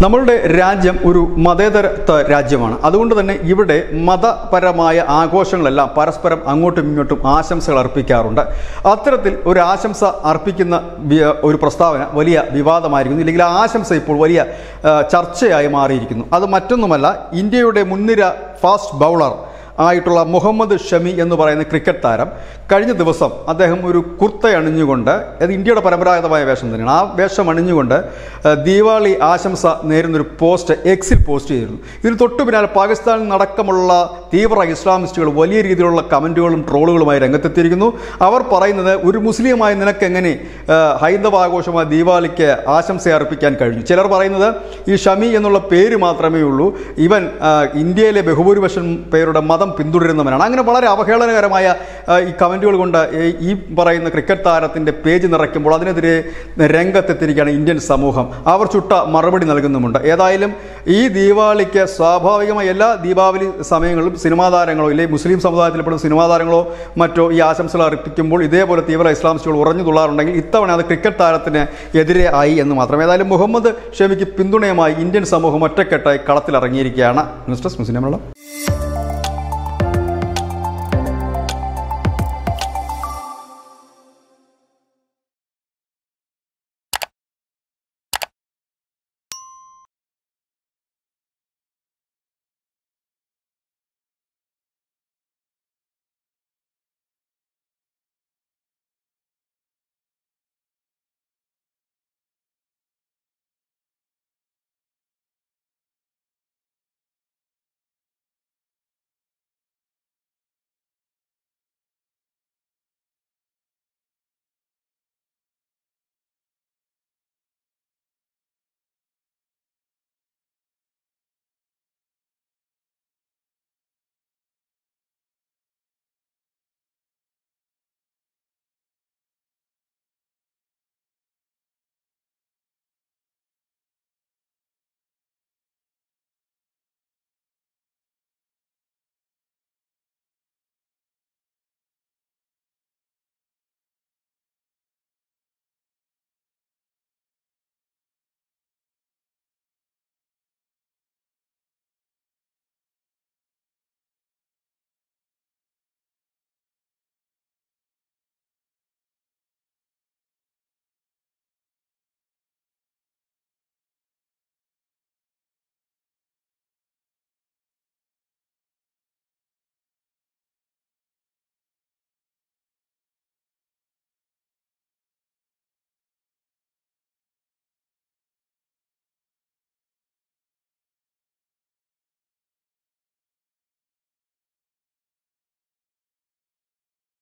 നമ്മളുടെ രാജ്യം ഒരു മതേതര ത- രാജ്യമാണ് അതുകൊണ്ട് തന്നെ ഇവിടെ മതപരമായ ആഘോഷങ്ങളെല്ലാം പരസ്പരം അങ്ങോട്ടും ഇങ്ങോട്ടും ആശംസകൾ അർപ്പിക്കാറുണ്ട് അത്തരത്തിൽ ഒരു ആശംസ അർപ്പിക്കുന്ന വി- ഒരു പ്രസ്താവന വലിയ വിവാദമായിരിക്കുന്നു ഇല്ലെങ്കിൽ ആ ആശംസ ഇപ്പോൾ വലിയ ആ, ചർച്ചയായി മാറിയിരിക്കുന്നു അത് മറ്റൊന്നുമല്ല ഇന്ത്യയുടെ മുൻനിര ഫാസ്റ്റ് ബൗളർ ആയിട്ടുള്ള മുഹമ്മദ് ഷമി എന്ന് പറയുന്ന ക്രിക്കറ്റ് താരം കഴിഞ്ഞ ദിവസം അദ്ദേഹം ഒരു കുർത്ത അണിഞ്ഞുകൊണ്ട് അത് ഇന്ത്യയുടെ പരമ്പരാഗതമായ വേഷം തന്നെയാണ് ആ വേഷം അണിഞ്ഞുകൊണ്ട് ആ, ദീപാവലി ആശംസ നേരുന്നൊരു പോസ്റ്റ് എക്സിൽ പോസ്റ്റ് ചെയ്തിരുന്നു ഇതിന് തൊട്ടു പിന്നാലെ പാകിസ്ഥാനിൽ നടക്കമുള്ള തീവ്ര ഇസ്ലാമിസ്റ്റുകൾ വലിയ രീതിയിലുള്ള കമൻറ്റുകളും ട്രോളുകളുമായി രംഗത്തെത്തിയിരിക്കുന്നു അവർ പറയുന്നത് ഒരു മുസ്ലിമായി നിനക്ക് എങ്ങനെ ആ, ഹൈന്ദവ ആഘോഷമായ ദീപാവലിക്ക് ആശംസ അർപ്പിക്കാൻ കഴിഞ്ഞു ചിലർ പറയുന്നത് ഈ ഷമി എന്നുള്ള പേര് മാത്രമേ ഉള്ളൂ ഇവൻ ആ, ഇന്ത്യയിലെ ബഹുഭൂരിപക്ഷം പേരുടെ മതം പിന്തുടരുന്നവനാണ് അങ്ങനെ വളരെ അവഹേളനകരമായ ആ, ഈ കമൻറ്റുകൾ കൊണ്ട് ഈ- ഈ പറയുന്ന ക്രിക്കറ്റ് താരത്തിൻ്റെ പേജ് നിറയ്ക്കുമ്പോൾ അതിനെതിരെ രംഗത്തെത്തിയിരിക്കുകയാണ് ഇന്ത്യൻ സമൂഹം അവർ ചുട്ട മറുപടി നൽകുന്നുമുണ്ട് ഏതായാലും ഈ ദീപാവലിക്ക് സ്വാഭാവികമായി എല്ലാ ദീപാവലി സമയങ്ങളിലും സിനിമാ താരങ്ങളോ ഇല്ലെങ്കിൽ മുസ്ലിം സമുദായത്തിൽപ്പെടുന്ന സിനിമാ താരങ്ങളോ മറ്റോ ഈ ആശംസകൾ അർപ്പിക്കുമ്പോൾ ഇതേപോലെ തീവ്ര ഇസ്ലാമിസ്റ്റുകൾ ഉറഞ്ഞു തുള്ളാറുണ്ടെങ്കിൽ ഇത്തവണ അത് ക്രിക്കറ്റ് താരത്തിന് എതിരെ ആയി എന്ന് മാത്രം ഏതായാലും മുഹമ്മദ് ഷമിക്ക് പിന്തുണയുമായി ഇന്ത്യൻ സമൂഹം ഒറ്റക്കെട്ടായി കളത്തിലിറങ്ങിയിരിക്കുകയാണ് ന്യൂസ് ഡെസ്ക് മുസ്ലിം മലയാളം